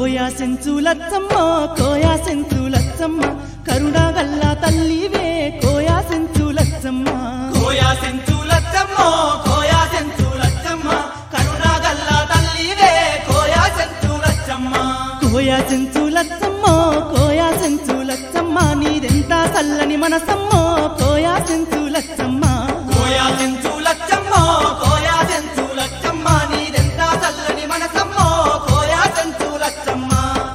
కోయా సెంచులచ్చమ్మ కోయా సెంచులచ్చమ్మ కరుణగల్ల తల్లివే కోయా సెంచులచ్చమ్మ కోయా సెంచులచ్చమ్మో కోయా సెంచులచ్చమ్మ కరుణాగల్ల తల్లివే కోయా సెంచులచ్చమ్మ కోయా సెంచులచ్చమ్మ కోయా సెంచులచ్చమ్మ నీదెంత చల్లని మనసమ్మ కోయా సెంచులచ్చమ్మ కోయా సెంచులచ్చమ్మో కోయా సెంచులచ్చమ్మ నీదెంత చల్లని మనసమ్మో కోయా సెంచులచ్చమ్మ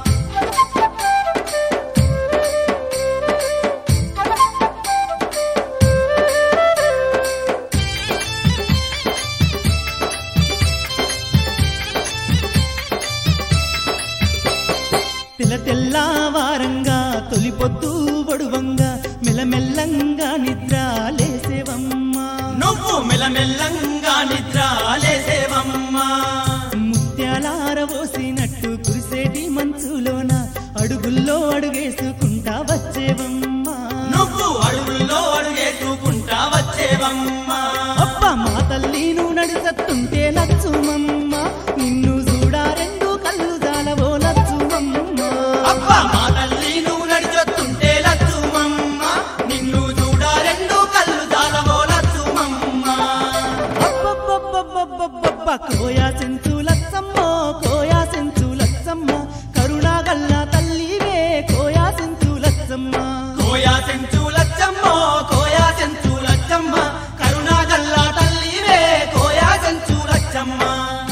తెల్ల తెల్లవారంగా తొలిపొద్దు బడువంగా మెల్లమెల్లంగా నిద్ర లేసేవమ్మా నువ్వు మెల్లమెల్లంగా నిద్ర లేసేవమ్మా ముత్యాలారవోసినట్టు కురిసేటి మంచులోన అడుగుల్లో అడుగేసుకుంటా వచ్చేవమ్మా నువ్వు అడుగుల్లో అడుగేసుకుంటా వచ్చేవమ్మా అబ్బ మా తల్లి నువ్వు నడిచత్తుంటే లచ్చుమమ్మ నిన్ను చూడా రెండు కళ్ళు జాలవో లచ్చుమమ్మ అబ్బా మా తల్లి నువ్వు నడిచొస్తుంటే లచ్చుమమ్మ నిన్ను చూడ రెండు కళ్ళు దాలవో లచ్చుమమ్మ అబ్బబ్బబ్బబ్బబ్బబ్బ కోయా సెంచు లచ్చమ్మ కోయా సెంచు లచ్చమ్మ కరుణాగల్ల తల్లివే కోయా సెంచు లచ్చమ్మ కోయా సెంచులచ్చమ్మో కోయా సెంచులచ్చమ్మ కరుణాగల్ల తల్లివే కోయా సెంచులచ్చమ్మ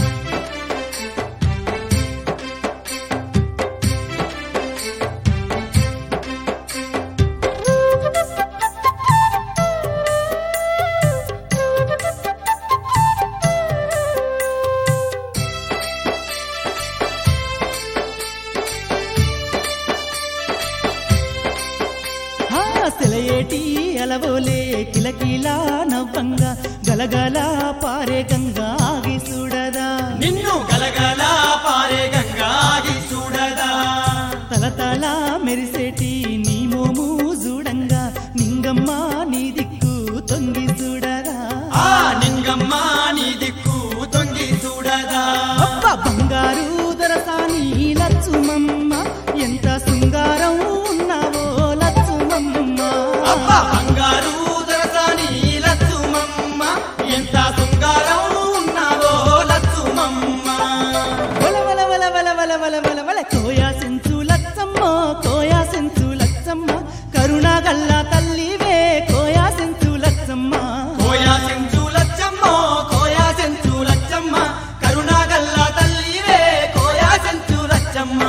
ఆ సెలయేటి అలవోలే కిలకిలా నవ్వంగా గలగల పారే గంగా ఆగి చూడదా నిన్ను గలగల పారే గంగాగి చూడదా తలతల మెరిసేటి నీ మోము చూడంగా నింగమ్మ నీ దిక్కు తొంగి చూడదా ఆ నింగమ్మ నీ దిక్కు తొంగి చూడదా అబ్బ బంగారు దరసాని లచ్చుమమ్మ ఎంత శృంగారం ఉన్నావో లచ్చుమమ్మ అబ్బా బంగారు దరసాని లచ్చుమమ్మ ఎంత శృంగారం ఉన్నావో లచ్చుమమ్మ వల వల వల వల వల వల వల వల కోయా సెంచు లచ్చమ్మ కోయా సెంచు లచ్చమ్మ కరుణగల్ల తల్లివే కోయా సెంచు లచ్చమ్మ కోయా సెంచులచ్చమ్మో కోయా సెంచులచ్చమ్మ కరుణాగల్ల తల్లివే కోయా సెంచులచ్చమ్మ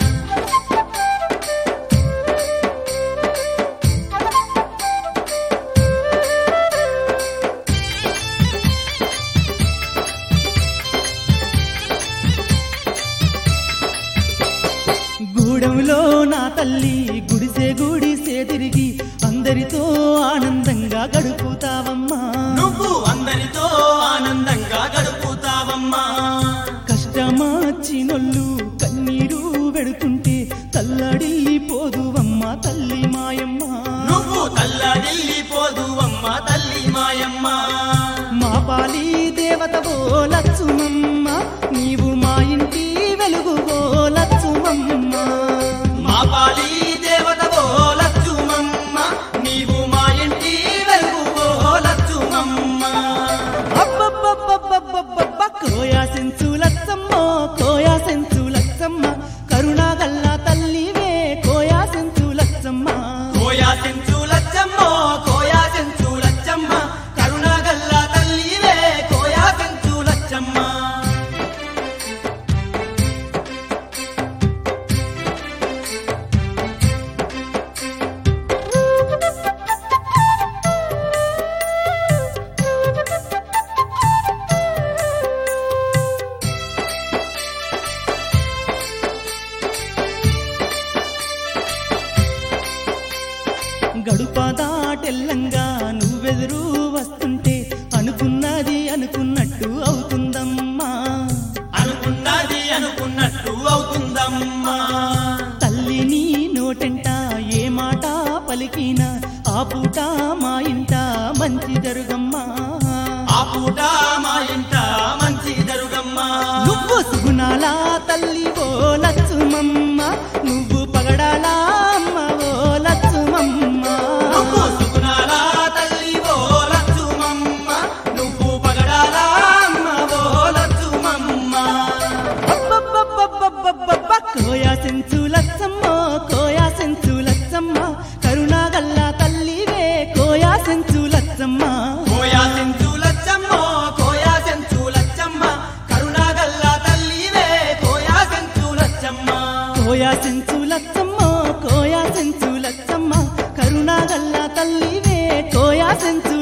గూడెంలో నా తల్లి గుడిసే గుడిసే తిరిగి అందరితో ఆనందంగా గడుపుతావమ్మా నువ్వు అందరితో ఆనందంగా గడుపుతావమ్మా కష్టమాచినొల్లు కన్నీరు పెడుతుంటే తల్లడిల్లిపోదువమ్మ తల్లి మాయమ్మ నువ్వు తల్లడిల్లిపోదు అమ్మ తల్లి మాయమ్మ మా పాలి దేవతవో లచ్చుమమ్మ నీవు మా ఇంటి వెలుగువో లచ్చుమమ్మ మా పాలి దేవతవో లచ్చుమమ్మ నీవు మా ఇంటి వెలుగువో లచ్చుమమ్మ అబ్బబ్బబ్బబ్బబ్బబ్బ కోయా సెంచు లచ్చమ్మ కోయా సెంచు లచ్చమ్మ కరుణాగల్ల తల్లివే కోయా సెంచు లచ్చమ్మ కోయా సెంచులచ్చమ్మో కోయా సెంచులచ్చమ్మ కరుణగల్ల తల్లివే కోయా సెంచులచ్చమ్మ గడుప దాటెల్లంగా నువ్వెదురు వస్తుంటే అనుకున్నది అనుకున్నట్టు అవుతుందమ్మా అనుకున్నది అనుకున్నట్టు అవుతుందమ్మా తల్లి నీ నోటెంట ఏ మాట పలికినా ఆ పూట మా ఇంట మంచి జరుగమ్మా ఆ పూట మా ఇంట మంచి జరుగమ్మా నువ్వు సుగుణాల తల్లి ఓ లచ్చుమమ్మ లచ్చమ్మ కోయా సెంచు లచ్చమ్మ కరుణా గల్లా తల్లివే కోయా సెంచు